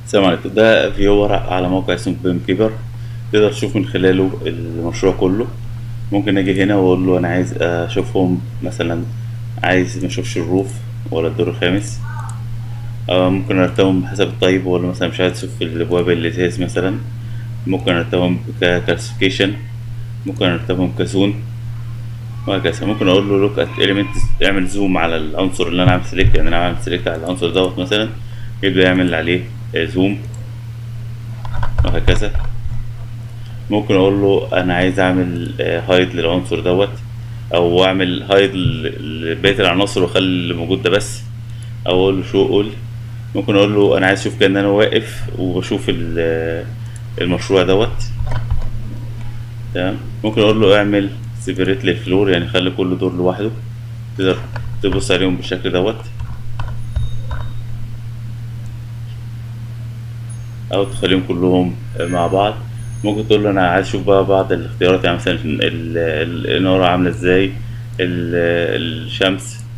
السلام عليكم ده فيور على موقع اسمه بيم كيبر تقدر تشوف من خلاله المشروع كله ممكن اجي هنا واقول له انا عايز اشوفهم مثلا عايز ما اشوفش الروف ولا الدور الخامس أو ممكن ارتبهم بحسب الطيب ولا مثلا مش عايز اشوف الابواب الازاز مثلا ممكن ارتبهم ككلاسيفيكيشن ممكن ارتبهم كزون وهكذا ممكن اقول له لوك ات اليمنت اعمل زوم على العنصر اللي انا عامل سيلكت يعني انا عامل سيلكت على العنصر دوت مثلا يبدأ يعمل عليه زوم وهكذا ممكن اقول له انا عايز اعمل هايد للعنصر دوت او اعمل هايد لبقيه العناصر واخلي اللي موجود ده بس او اقول له شو اقول ممكن اقول له انا عايز اشوف كان انا واقف وبشوف المشروع دوت تمام ممكن اقول له اعمل سيبريت للفلور يعني خلي كل دور لوحده تقدر تبص عليهم بالشكل دوت او تخليهم كلهم مع بعض ممكن تقول له انا عايز اشوف بقى بعض الاختيارات يعني مثلا الانارة عاملة ازاي الشمس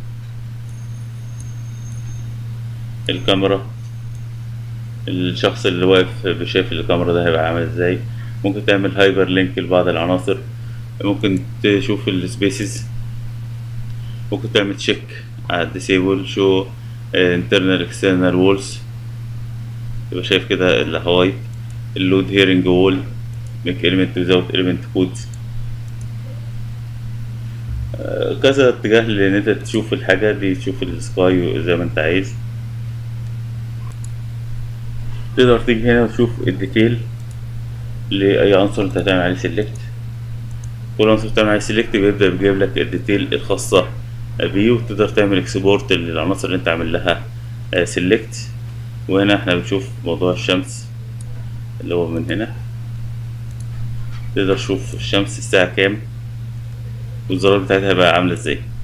الكاميرا الشخص اللي واقف شايف الكاميرا ده هيبقى عامل ازاي ممكن تعمل هايبر لينك لبعض العناصر ممكن تشوف السبيسز ممكن تعمل تشيك على الديسيبل شو internal external walls يبقى شايف كده الهواي اللود هيرنج وول ميك element without element code كذا اتجاه لان انت تشوف الحاجة دي تشوف السكاي زي ما انت عايز تقدر تيجي هنا وتشوف الديتيل لأي عنصر انت هتعمل عليه سيلكت كل عنصر بتعمل عليه سيلكت بيبدأ بيجيب لك الديتيل الخاصة بيه وتقدر تعمل اكسبورت للعناصر اللي انت عامل لها سيلكت وهنا احنا بنشوف موضوع الشمس اللي هو من هنا تقدر تشوف الشمس الساعة كام والزرار بتاعتها بقى عاملة ازاي